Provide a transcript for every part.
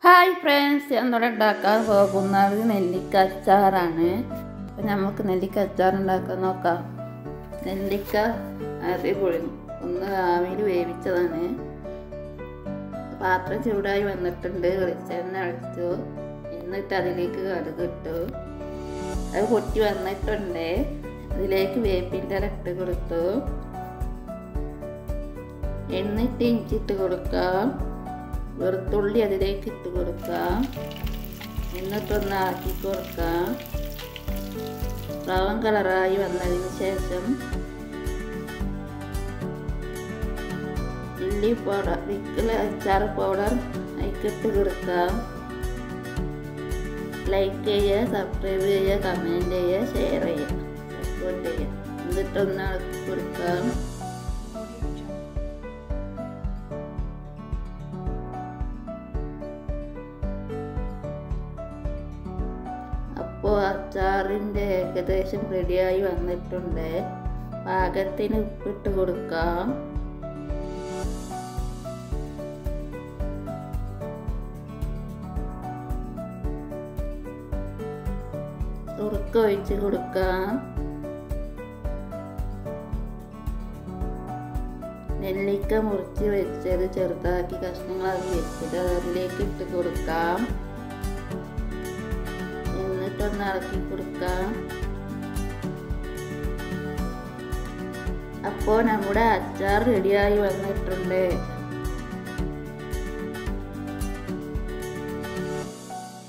hi friends എന്നിവിടെ ഉണ്ടാക്കാൻ പോകുന്നത് നെല്ലിക്ക അച്ചാറാണ് അപ്പം നമുക്ക് നെല്ലിക്ക അച്ചാർ ഉണ്ടാക്കാൻ നോക്കാം നെല്ലിക്ക അടിപൊളി ഒന്ന് ആവിയിൽ വേവിച്ചതാണ് പാത്രം ചൂടായി വന്നിട്ടുണ്ട് വെളിച്ചെണ്ണ ഒഴിച്ചു എന്നിട്ട് അതിലേക്ക് കടുക് ഇട്ടു അത് പൊട്ടി വന്നിട്ടുണ്ട് അതിലേക്ക് വേപ്പിൻ്റെ ഇല ഇട്ട് കൊടുത്തു എന്നിട്ട് ഇഞ്ചിട്ട് കൊടുക്കാം വെളുത്തുള്ളി അതിലേക്ക് ഇട്ട് കൊടുക്കാം എന്നിട്ടൊന്ന് ആക്കി കൊടുക്കാം ബ്രൗൺ കളറായി വന്നതിന് ശേഷം ഉള്ളി പൗഡർ വിക്കൽ അച്ചാർ പൗഡർ അതിക്കിട്ട് കൊടുക്കാം ലൈക്ക് ചെയ്യുക സബ്സ്ക്രൈബ് ചെയ്യുക കമൻറ്റ് ചെയ്യുക ഷെയർ ചെയ്യുക സപ്പോർട്ട് ചെയ്യുക എന്നിട്ടൊന്ന് ഇളക്കി കൊടുക്കാം അപ്പോൾ അച്ചാറിൻ്റെ ഏകദേശം റെഡിയായി വന്നിട്ടുണ്ട് പാകത്തിന് ഉപ്പിട്ട് കൊടുക്കാം സുറുക്ക ഒഴിച്ച് കൊടുക്കാം നെല്ലിക്ക മുറിച്ച് വെച്ചത് ചെറുതാക്കി കഷ്ണങ്ങളാക്കി വെച്ചത് അതിലേക്ക് ഇട്ട് കൊടുക്കാം എന്നിട്ടൊന്ന് ഇളക്കി കൊടുക്കാം അപ്പോൾ നമ്മുടെ അച്ചാർ റെഡിയായി വന്നിട്ടുണ്ട്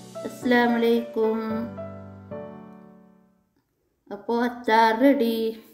അസ്സാം വലൈക്കും അപ്പോൾ അച്ചാർ റെഡി